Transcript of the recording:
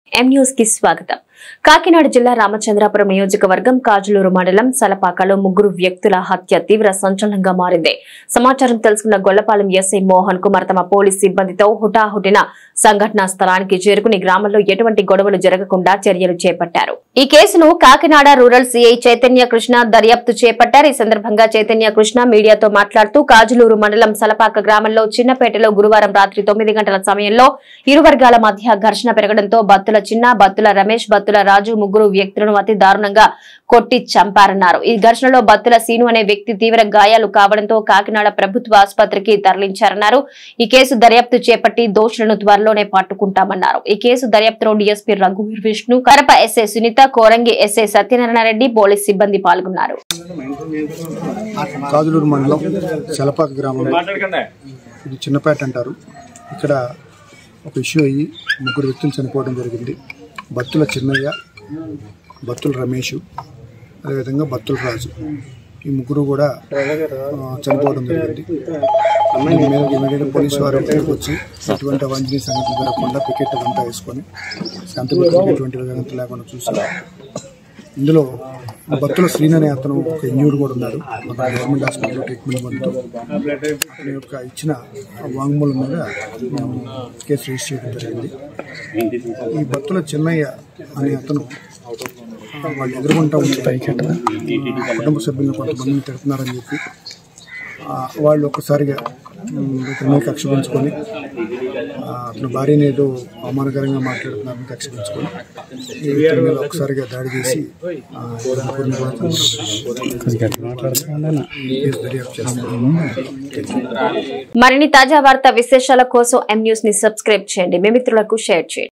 M news కి స్వాగతం కాకినాడ జిల్లా రామచంద్రాపురం నియోజకవర్గం కాజులూరు మండలం సలపాకలో ముగ్గురు వ్యక్తుల హత్య తీవ్ర సంచలనంగా మారింది సమాచారం తెలుసుకున్న గొల్లపాలెం ఎస్ఐ మోహన్ కుమార్ తమ పోలీస్ సిబ్బందితో హుటాహుటిన సంఘటనా స్థలానికి చేరుకుని గ్రామంలో ఎటువంటి గొడవలు జరగకుండా చర్యలు చేపట్టారు ఈ కేసును కాకినాడ రూరల్ సిఐ చైతన్య కృష్ణ దర్యాప్తు చేపట్టారు ఈ సందర్భంగా చైతన్య కృష్ణ మీడియాతో మాట్లాడుతూ కాజులూరు మండలం సలపాక గ్రామంలో చిన్నపేటలో గురువారం రాత్రి తొమ్మిది గంటల సమయంలో ఇరు వర్గాల మధ్య ఘర్షణ పెరగడంతో బత్తుల చిన్న బత్తుల రమేష్ బత్తుల రాజు ముగ్గురు వ్యక్తులను అతి దారుణంగా కొట్టి చంపారన్నారు ఈ ఘర్షణలో బత్తుల సీను అనే వ్యక్తి తీవ్ర గాయాలు కావడంతో కాకినాడ ప్రభుత్వ ఆసుపత్రికి తరలించారన్నారు ఈ కేసు దర్యాప్తు చేపట్టి దోషులను త్వరలోనే పట్టుకుంటామన్నారు ఈ కేసు దర్యాప్తులో డీఎస్పీ రఘువీర్ Vishnu Karapa SI Sunitha Korangi SI Satyanarayana Reddy police సిబ్బంది పాల్గొన్నారు కాజులూరు మండలం సెలపాక గ్రామంలో ఇది చిన్నపేట అంటారు ఇక్కడ ఒక ఇష్యూ అయ్యి ముగ్గురు వ్యక్తులు చనిపోవడం జరిగింది బత్తుల చిన్నయ్య బత్తుల రమేష్ అదేవిధంగా బత్తుల రాజు ఈ ముగ్గురు కూడా ఆ, చనిపోవడం జరిగింది దీని మీద ఇమీడియట్ పోలీసు వారు ఇక్కడికి వచ్చి ఎటువంటి అవాంఛనీయ సంఘటన జరగకుండా పికెట్ అంతా వేసుకొని శాంతిభద్రతలు ఎటువంటి విధానం లేకుండా చూసారు ఇందులో భక్తుల శ్రీన్ అనే అతను ఒక ఇంజూర్డ్ కూడా ఉన్నాడు మన గవర్నమెంట్ హాస్పిటల్లో ట్రీట్మెంట్ పొందుతూ అతని యొక్క ఇచ్చిన వాంగ్మూలం మీద మేము కేసు రిజిస్టర్ చేయడం జరిగింది ఈ భక్తుల చిన్నయ్య అనే అతను వాళ్ళు ఎదుర్కొంటా ఉంటే కుటుంబ సభ్యులను కొంతమందిని తిడుతున్నారని చెప్పి ఆ, వాళ్ళు ఒక్కసారిగా ఉమ్, ఇతని మీద కక్ష పెంచుకొని ఆ, అతని భార్యని ఏదో అవమానకరంగా మాట్లాడుతున్నారని కక్ష పెంచుకొని ఈ ఇతని మీద ఒకసారిగా దాడి చేసి ఆ, ఇద్దరు ముగ్గురిని కూడా చంపారు. ఈ కేసు దర్యాప్తు చేస్తున్నాము మరిన్ని తాజా వార్తా విశేషాల కోసం ఎం న్యూస్ ని సబ్స్క్రైబ్ చేయండి మీ మిత్రులకు షేర్ చేయండి